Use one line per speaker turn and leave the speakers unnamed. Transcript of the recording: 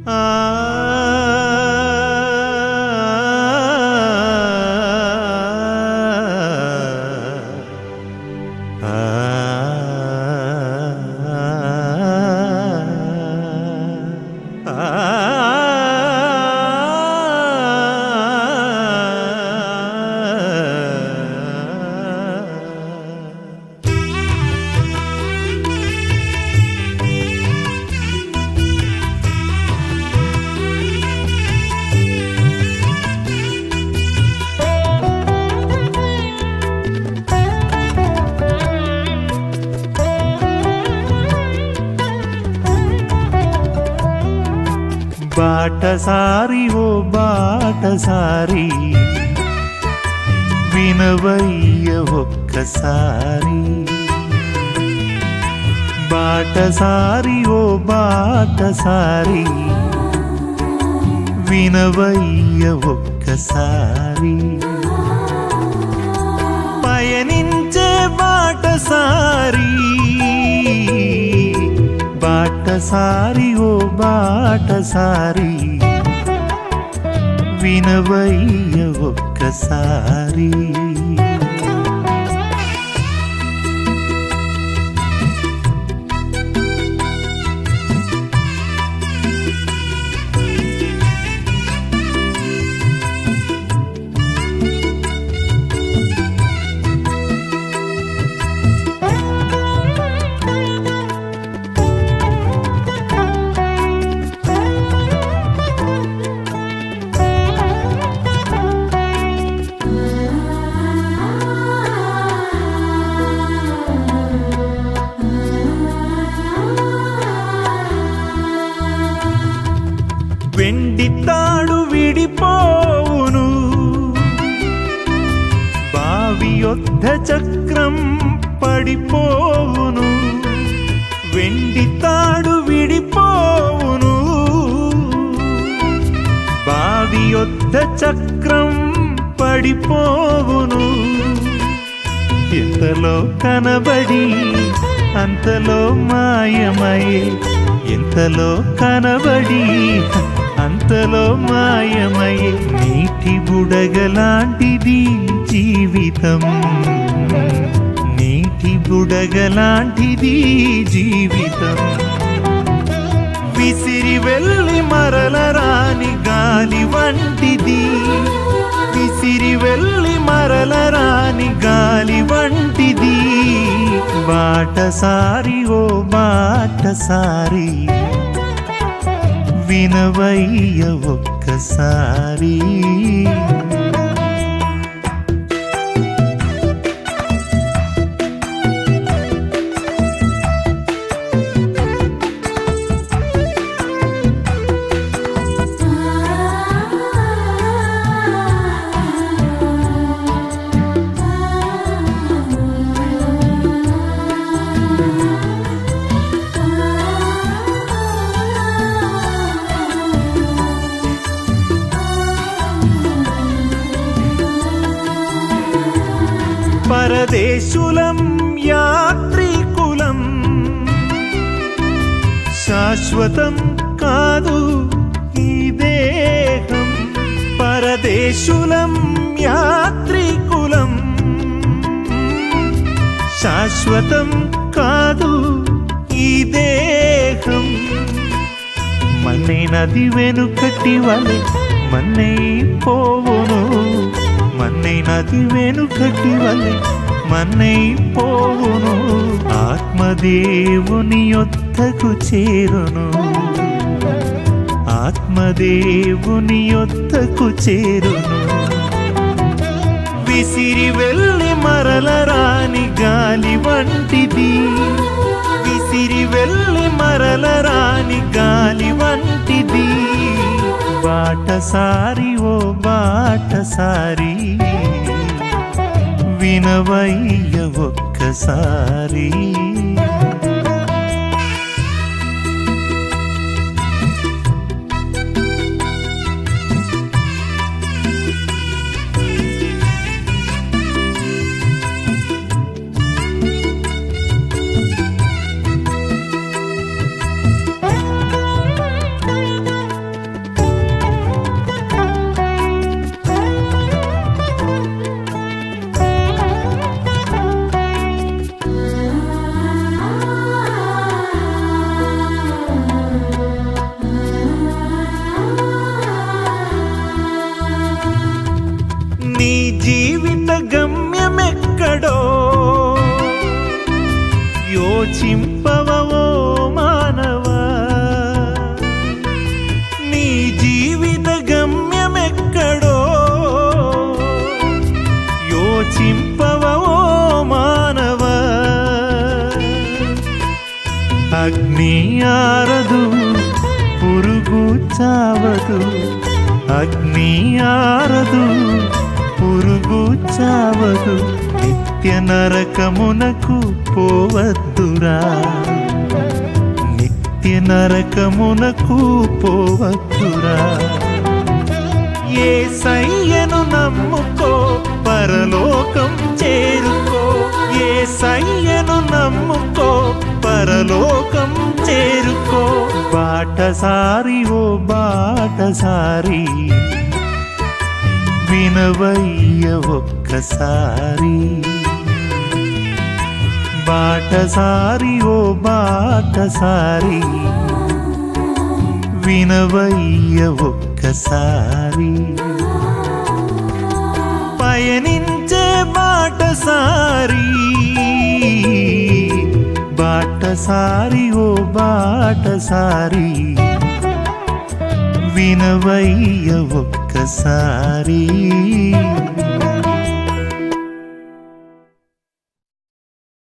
బాటసారి ఓ బాటసారి వినవయ్య ఒక్కసారి బాటసారి ఓ బాటసారి వినవయ్య ఒక్కసారి పయనించే బాటసారి బాటసారి ఓ బాటసారి వినవయ్య ఒక్కసారి వెండి తాడు విడిపోవును బావి యొద్ధ చక్రం పడిపోవును వెండి తాడు విడిపోవును బావి యొద్ధ చక్రం పడిపోవును ఎంతలో కనబడి అంతలో మాయమయ్యే ఎంతలో కనబడి అంతలో మాయమయ్యే నీటి బుడగలాంటిది జీవితం నీటి బుడగలాంటిది జీవితం విసిరి వెళ్ళి మరల రాని గాలి వంటిది విసిరి వెళ్ళి మరల రాని గాలి వంటిది బాటసారి ఓ బాటసారి వినవయ్య ఒక్కసారి పరదేశులం యాత్రికులం శాశ్వతం కాదు ఈ దేహం పరదేశులం యాత్రికులం శాశ్వతం కాదు ఈ దేహం మన్నే నది వెనుకటి వలె మన్నై పోవును మన్నై నది వెనుకటి వలె మన్నై పోవును ఆత్మదేవుని యొద్దకు చేరును ఆత్మదేవుని యొద్దకు చేరును విసిరి వెళ్ళి మరల రాని గాలి వంటిది విసిరి వెళ్ళి మరల రాని గాలి వంటిది బాటసారి ఓ బాటసారి వినవయ్య ఒక్కసారి యోచింపవో మానవా నీ జీవిత గమ్యమెక్కడో యోచింపవో మానవా అగ్ని ఆరదు పురుగు చావదు అగ్ని ఆరదు పురుగు చావదు నిత్య నరకమునకు పోవద్దురా నిత్య నరకమునకు పోవద్దురా ఏ సయ్యను నమ్ముకో పరలోకం చేరుకో ఏ సయ్యను నమ్ముకో పరలోకం చేరుకో బాటసారి ఓ బాటసారి వినవయ్య ఒక్కసారి బాటసారి ఓ బాటసారి వినవయ్య ఒక్కసారి పయనించే బాటసారి బాటసారి ఓ బాటసారి వినవయ్య ఒక్కసారి